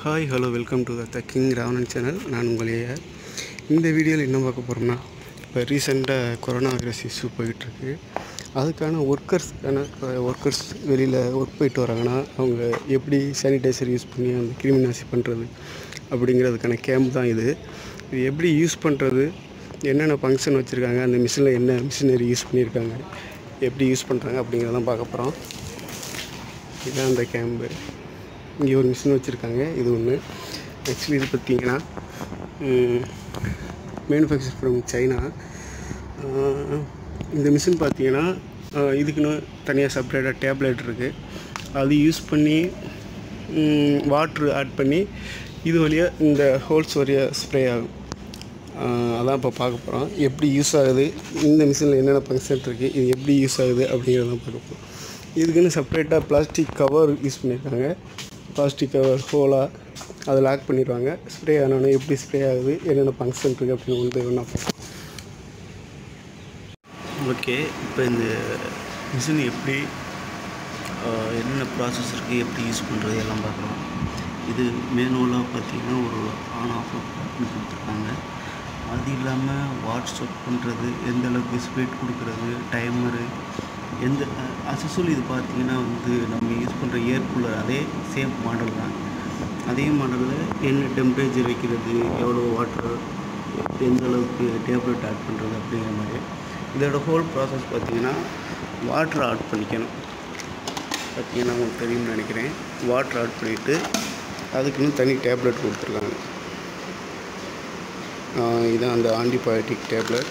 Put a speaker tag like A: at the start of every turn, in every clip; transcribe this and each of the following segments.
A: Hi hello welcome to the king Ravanan channel நான் உங்கள் AR இந்த வீடியோவில் என்ன பார்க்க போகிறோம்னா இப்போ ரீசெண்டாக கொரோனா வைரஸ் இஷ்யூ போயிட்டுருக்கு அதுக்கான ஒர்க்கர்ஸ்க்கான ஒர்க்கர்ஸ் வெளியில் ஒர்க் போயிட்டு வராங்கன்னா அவங்க எப்படி சானிடைசர் யூஸ் பண்ணி அந்த கிருமிநாசி பண்ணுறது அப்படிங்கிறதுக்கான கேம்ப் தான் இது இது எப்படி யூஸ் பண்ணுறது என்னென்ன ஃபங்க்ஷன் வச்சுருக்காங்க அந்த மிஷினில் என்ன மிஷினரி யூஸ் பண்ணியிருக்காங்க எப்படி யூஸ் பண்ணுறாங்க அப்படிங்கிறதான் பார்க்க போகிறோம் இதுதான் அந்த கேம்பு இங்கே ஒரு மிஷின் வச்சுருக்காங்க இது ஒன்று ஆக்சுவலி இது பார்த்தீங்கன்னா மேனுஃபேக்சர் ஃப்ரம் சைனா இந்த மிஷின் பார்த்தீங்கன்னா ஆஹ் இதுக்குன்னு தனியாக செப்பரேட்டாக டேப்லெட் இருக்குது அது யூஸ் பண்ணி வாட்ரு ஆட் பண்ணி இது வழியாக இந்த ஹோல்ஸ் வழியாக ஸ்ப்ரே ஆகும் ஆஹ் அதான் இப்போ பார்க்க போகிறோம் எப்படி யூஸ் ஆகுது இந்த மிஷினில் என்னென்ன ஃபங்க்ஷன் இருக்குது இது எப்படி யூஸ் ஆகுது அப்படிங்கிறதான் பார்க்க போகிறோம் இதுக்குன்னு செப்பரேட்டாக பிளாஸ்டிக் கவர் யூஸ் பண்ணியிருக்காங்க பிளாஸ்டிக் கவர் ஹோலாக அதை லாக் பண்ணிடுவாங்க ஸ்ப்ரே ஆனோடனே எப்படி ஸ்ப்ரே ஆகுது என்னென்ன ஃபங்க்ஷன் இருக்குது அப்படின்னு வந்து ஒன்றா பார்ப்போம்
B: ஓகே இப்போ இந்த மிஷின் எப்படி ஆஹ், என்னென்ன ப்ராசஸ் இருக்குது எப்படி யூஸ் பண்ணுறது எல்லாம் பார்க்கலாம் இது மேனுவலாக பார்த்தீங்கன்னா ஒரு ஆன் ஆஃப் பட்டன் கொடுத்துருக்காங்க அது இல்லாமல் வாட்ஸ் ஒர்க் பண்ணுறது எந்த அளவுக்கு ஸ்பீட் கொடுக்குறது டைமரு எந்த அசசூல் இது பார்த்தீங்கன்னா வந்து நம்ம யூஸ் பண்ணுற ஏர் கூலர் அதே சேம் மாடல் தான் அதே மாடலில் என்ன டெம்பரேச்சர் வைக்கிறது எவ்வளோ வாட்டர் எந்த அளவுக்கு டேப்லெட் ஆட் பண்ணுறது அப்படிங்கிற மாதிரி இதோட ஹோல் ப்ராசஸ் பார்த்தீங்கன்னா வாட்டர் ஆட் பண்ணிக்கணும் பார்த்தீங்கன்னா உங்களுக்கு தெரியும்னு நினைக்கிறேன் வாட்டர் ஆட் பண்ணிவிட்டு அதுக்குன்னு தனி டேப்லெட் கொடுத்துருக்காங்க ஆஹ் இதான் அந்த ஆன்டிபயோட்டிக் டேப்லெட்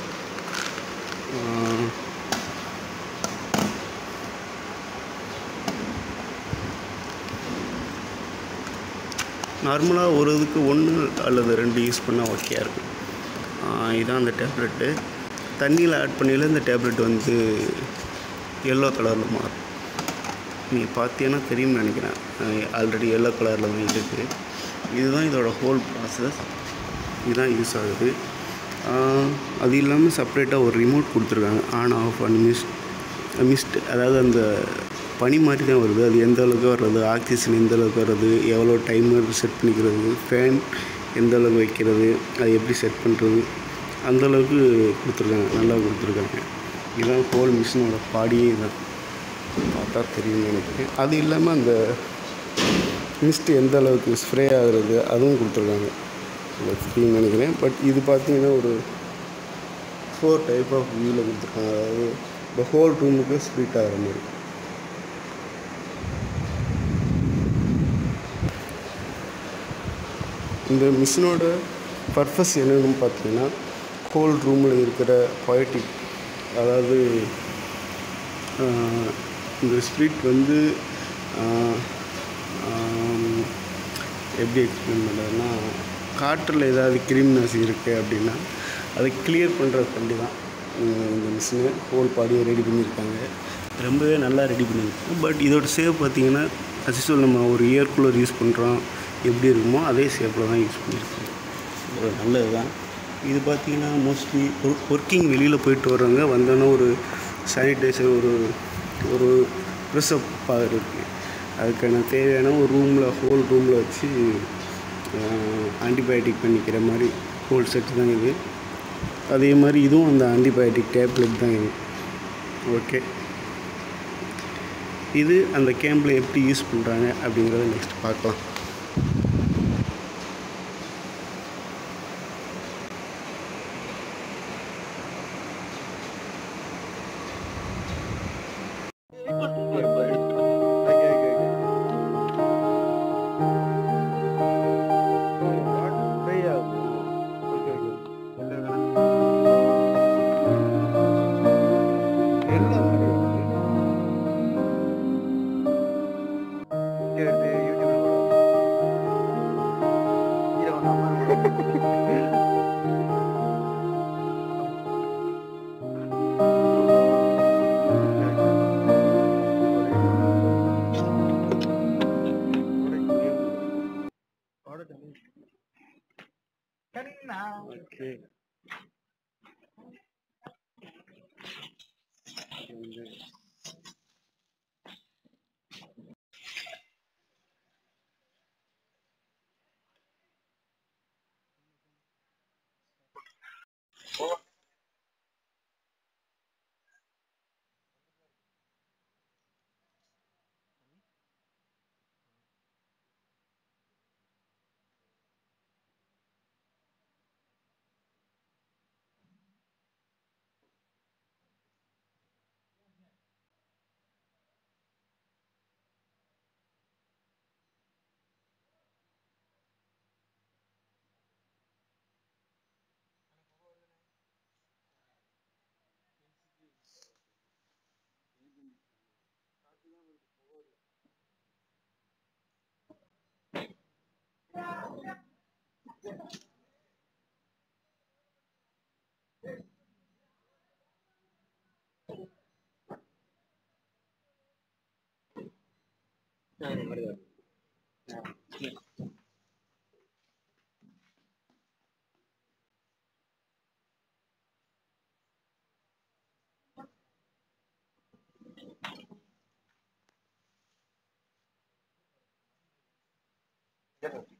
B: நார்மலாக ஒரு இதுக்கு ஒன்று அல்லது ரெண்டு யூஸ் பண்ணால் ஓகேயாக இருக்கும் ஆஹ் இதான் அந்த டேப்லெட்டு தண்ணியில் ஆட் பண்ணையில் இந்த டேப்லெட் வந்து எல்லோ கலரில் மாறும் நீங்கள் பார்த்தீங்கன்னா தெரியும்னு நினைக்கிறேன் ஆல்ரெடி எல்லோ கலரில் தான் இருக்குது இதுதான் இதோட ஹோல் ப்ராசஸ் இதுதான் யூஸ் ஆகுது ஆஹ் அது இல்லாமல் செப்பரேட்டாக ஒரு ரிமோட் கொடுத்துருக்காங்க on off and mist mist அதாவது அந்த பனி மாதிரி தான் வருது அது எந்த அளவுக்கு வர்றது ஆக்சிஜன் எந்த அளவுக்கு வர்றது எவ்வளோ டைமர் செட் பண்ணிக்கிறது ஃபேன் எந்த அளவுக்கு வைக்கிறது அது எப்படி செட் பண்ணுறது அந்த அளவுக்கு கொடுத்துருக்காங்க நல்லா கொடுத்துருக்காங்க இதுதான் ஹோல் மிஷினோட பாடியே இதுதான் பார்த்தா தெரியும் நினைக்கிறேன் அது இல்லாமல் அந்த மிஸ்ட் எந்த அளவுக்கு ஸ்ப்ரே ஆகுறது அதுவும் கொடுத்துருக்காங்க தெரியும் நினைக்கிறேன் பட் இது பார்த்தீங்கன்னா ஒரு ஃபோர் டைப் ஆஃப் வியூவில் கொடுத்துருக்காங்க அதாவது இந்த ஹோல் ரூமுக்கு ஸ்ப்ளிட் ஆகிற மாதிரி இந்த மிஷினோட பர்பஸ் என்னன்னு பார்த்தீங்கன்னா ஹோல் ரூமில் இருக்கிற பொயட்டிக் அதாவது ஆஹ், இந்த ஸ்பிரிட் வந்து ஆஹ், ஆம், எப்படி எக்ஸ்பிளைன் பண்ணுறதுன்னா காற்றில் ஏதாவது கிருமிநாசி இருக்குது அப்படின்னா அதை கிளியர் பண்ணுறதுக்காண்டி தான் உம், இந்த மிஷினை ஹோல் பாடியை ரெடி பண்ணியிருக்காங்க ரொம்பவே நல்லா ரெடி பண்ணியிருக்காங்க பட் இதோட சேவ் பார்த்தீங்கன்னா அசிஸ்வல் நம்ம ஒரு இயர் கூலர் யூஸ் பண்ணுறோம் எப்படி இருக்குமோ அதே ஷேப்பில் தான் யூஸ் பண்ணியிருக்காங்க இது நல்லது தான் இது பார்த்தீங்கன்னா மோஸ்ட்லி ஒர்க்கிங் வெளியில் போயிட்டு வர்றவங்க வந்தோன்னே ஒரு சானிடைசர் ஒரு ஒரு ப்ரெஸ்அப்பாக இருக்குது அதுக்கான தேவையான ஒரு ரூமில் ஹோல் ரூமில் வச்சு ஆன்டிபயோட்டிக் பண்ணிக்கிற மாதிரி ஹோல் செட் தான் இது அதே மாதிரி இதுவும் அந்த ஆன்டிபயோட்டிக் டேப்லெட் தான் இது ஓகே இது அந்த கேம்பில் எப்படி யூஸ் பண்ணுறாங்க அப்படிங்கிறத நெக்ஸ்ட் பார்க்கலாம் ஓகே
C: Yeah.